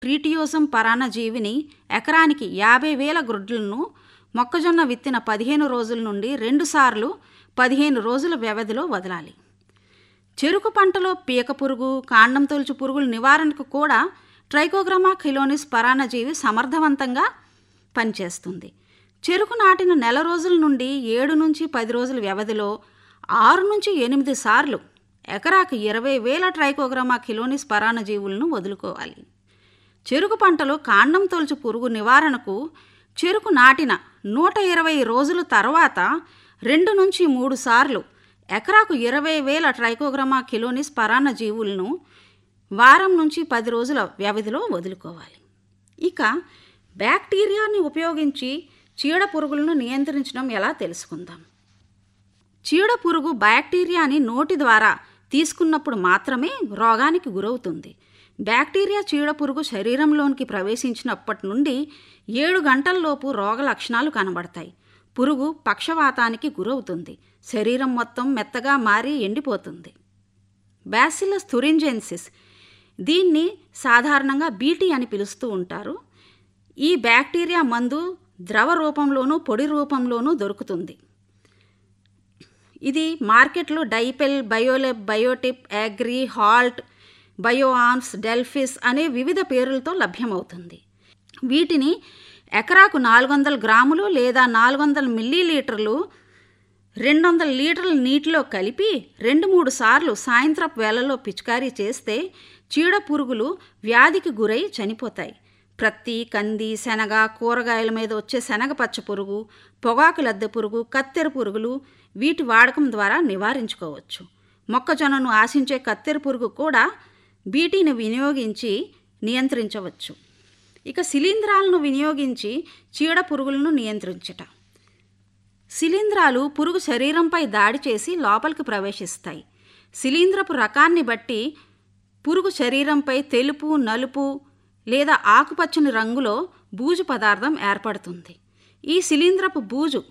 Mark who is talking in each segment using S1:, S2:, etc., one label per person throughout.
S1: ట్రీటియోసం పరాన్నజీవిని ఎకరానికి యాభై వేల గ్రుడ్లను మొక్కజొన్న విత్తిన పదిహేను రోజుల నుండి రెండుసార్లు పదిహేను రోజుల వ్యవధిలో వదలాలి చెరుకు పంటలో పీక పురుగు కాండం తొలుచు పురుగుల నివారణకు కూడా ట్రైకోగ్రామా ఖిలోనిస్ పరాన్నజీవి సమర్థవంతంగా పనిచేస్తుంది చెరుకు నాటిన నెల రోజుల నుండి ఏడు నుంచి పది రోజుల వ్యవధిలో ఆరు నుంచి ఎనిమిది సార్లు ఎకరాకు ఇరవై వేల ట్రైకోగ్రామా ఖిలోనిస్ పరాన్నజీవులను వదులుకోవాలి చెరుకు పంటలో కాండం తొలుచు పురుగు నివారణకు చెరుకు నాటిన నూట ఇరవై రోజుల తర్వాత రెండు నుంచి మూడు సార్లు ఎకరాకు ఇరవై వేల ట్రైకోగ్రామా కిలోనిస్ పరాన్నజీవులను వారం నుంచి పది రోజుల వ్యవధిలో వదులుకోవాలి ఇక బ్యాక్టీరియాని ఉపయోగించి చీడ పురుగులను నియంత్రించడం ఎలా తెలుసుకుందాం చీడ పురుగు బ్యాక్టీరియాని నోటి ద్వారా తీసుకున్నప్పుడు మాత్రమే రోగానికి గురవుతుంది బ్యాక్టీరియా చీడ పురుగు శరీరంలోనికి ప్రవేశించినప్పటి నుండి ఏడు గంటల్లోపు రోగ లక్షణాలు కనబడతాయి పురుగు పక్షవాతానికి గురవుతుంది శరీరం మొత్తం మెత్తగా మారి ఎండిపోతుంది బ్యాసిలస్ థురింజెన్సిస్ దీన్ని సాధారణంగా బీటీ అని పిలుస్తూ ఉంటారు ఈ బ్యాక్టీరియా మందు ద్రవ రూపంలోనూ పొడి రూపంలోనూ దొరుకుతుంది ఇది మార్కెట్లో Dipel Biolep Biotip Agree Halt బయోఆన్స్ డెల్ఫిస్ అనే వివిధ పేర్లతో లభ్యమవుతుంది వీటిని ఎకరాకు నాలుగు వందల గ్రాములు లేదా నాలుగు వందల మిల్లీలీటర్లు రెండు వందల లీటర్ల నీటిలో కలిపి రెండు మూడు సార్లు సాయంత్రపు వేళల్లో పిచికారీ చేస్తే చీడ పురుగులు వ్యాధికి గురై చనిపోతాయి ప్రత్తి కంది శనగ కూరగాయల మీద వచ్చే శనగ పచ్చ పురుగు పొగాకు లద్దె పురుగు కత్తెర పురుగులు వీటి వాడకం ద్వారా నివారించుకోవచ్చు మొక్కజొన్నను ఆశించే కత్తెర పురుగు కూడా బీటీని వినియోగించి నియంత్రించవచ్చు ఇక శిలీంధ్రాలను వినియోగించి చీడ పురుగులను నియంత్రించట శిలీంధ్రాలు పురుగు శరీరంపై దాడి చేసి లోపలికి ప్రవేశిస్తాయి శిలీంధ్రపు రకాన్ని బట్టి పురుగు శరీరంపై తెలుపు నలుపు లేదా ఆకుపచ్చని రంగులో బూజు పదార్థం ఏర్పడుతుంది ఈ శిలీంధ్రపు బూజు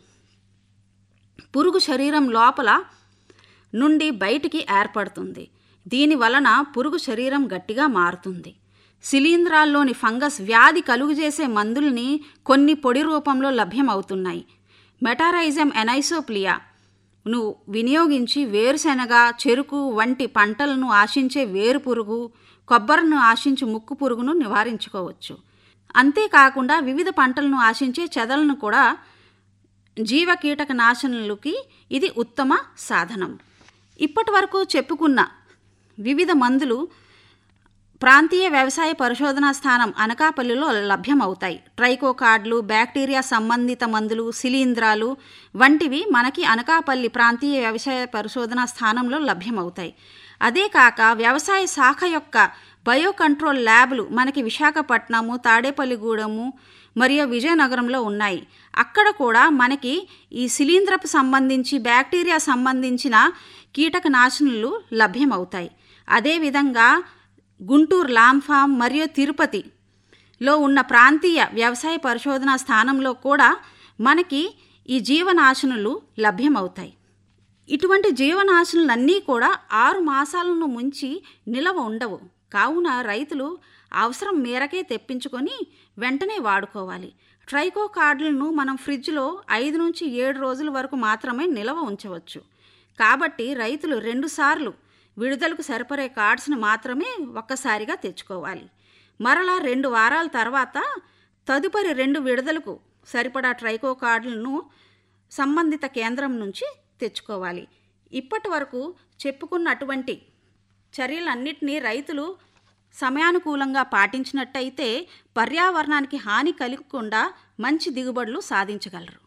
S1: పురుగు శరీరం లోపల నుండి బయటికి ఏర్పడుతుంది దీని వలన పురుగు శరీరం గట్టిగా మారుతుంది శిలీంధ్రాల్లోని ఫంగస్ వ్యాధి కలుగజేసే మందుల్ని కొన్ని పొడి రూపంలో లభ్యమవుతున్నాయి మెటారైజం ఎనైసోప్లియా ను వినియోగించి వేరుశెనగ చెరుకు వంటి పంటలను ఆశించే వేరు పురుగు కొబ్బరిను ఆశించే ముక్కు పురుగును నివారించుకోవచ్చు అంతేకాకుండా వివిధ పంటలను ఆశించే చెదలను కూడా జీవ కీటక నాశనలకి ఇది ఉత్తమ సాధనం ఇప్పటి వరకు చెప్పుకున్న వివిధ మందులు ప్రాంతీయ వ్యవసాయ పరిశోధనా స్థానం అనకాపల్లిలో లభ్యమవుతాయి ట్రైకో కార్డులు బ్యాక్టీరియా సంబంధిత మందులు శిలీంధ్రాలు వంటివి మనకి అనకాపల్లి ప్రాంతీయ వ్యవసాయ పరిశోధనా స్థానంలో లభ్యమవుతాయి అదే కాక వ్యవసాయ శాఖ యొక్క బయో కంట్రోల్ ల్యాబ్లు మనకి విశాఖపట్నము తాడేపల్లిగూడెము మరియు విజయనగరంలో ఉన్నాయి అక్కడ కూడా మనకి ఈ శిలీంధ్రపు సంబంధించి బ్యాక్టీరియా సంబంధించిన కీటక నాశనులు లభ్యమవుతాయి అదేవిధంగా గుంటూరు లాంఫామ్ మరియు తిరుపతిలో ఉన్న ప్రాంతీయ వ్యవసాయ పరిశోధనా స్థానంలో కూడా మనకి ఈ జీవనాశనులు లభ్యమవుతాయి ఇటువంటి జీవనాశనులన్నీ కూడా ఆరు మాసాలను ముంచి నిలవ ఉండవు కావున రైతులు అవసరం మేరకే తెప్పించుకొని వెంటనే వాడుకోవాలి ట్రైకో కార్డులను మనం ఫ్రిడ్జ్లో ఐదు నుంచి ఏడు రోజుల వరకు మాత్రమే నిలవ ఉంచవచ్చు కాబట్టి రైతులు రెండుసార్లు విడుదలకు సరిపడే కార్డ్స్ని మాత్రమే ఒక్కసారిగా తెచ్చుకోవాలి మరలా రెండు వారాల తర్వాత తదుపరి రెండు విడుదలకు సరిపడా ట్రైకో కార్డులను సంబంధిత కేంద్రం నుంచి తెచ్చుకోవాలి ఇప్పటి వరకు చెప్పుకున్నటువంటి చర్యలన్నింటినీ రైతులు సమయానుకూలంగా పాటించినట్టయితే పర్యావరణానికి హాని కలగకుండా మంచి దిగుబడులు సాధించగలరు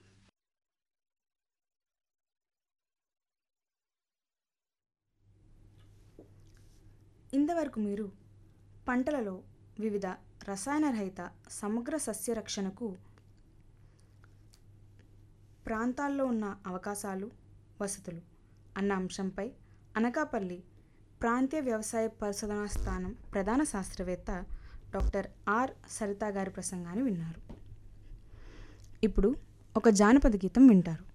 S2: ఇంతవరకు మీరు పంటలలో వివిధ రసాయన రహిత సమగ్ర సస్య రక్షణకు ప్రాంతాల్లో ఉన్న అవకాశాలు వసతులు అన్న అంశంపై అనకాపల్లి ప్రాంతీయ వ్యవసాయ పరిశోధనా స్థానం ప్రధాన శాస్త్రవేత్త డాక్టర్ ఆర్ సరిత గారి ప్రసంగాన్ని విన్నారు ఇప్పుడు ఒక జానపద గీతం వింటారు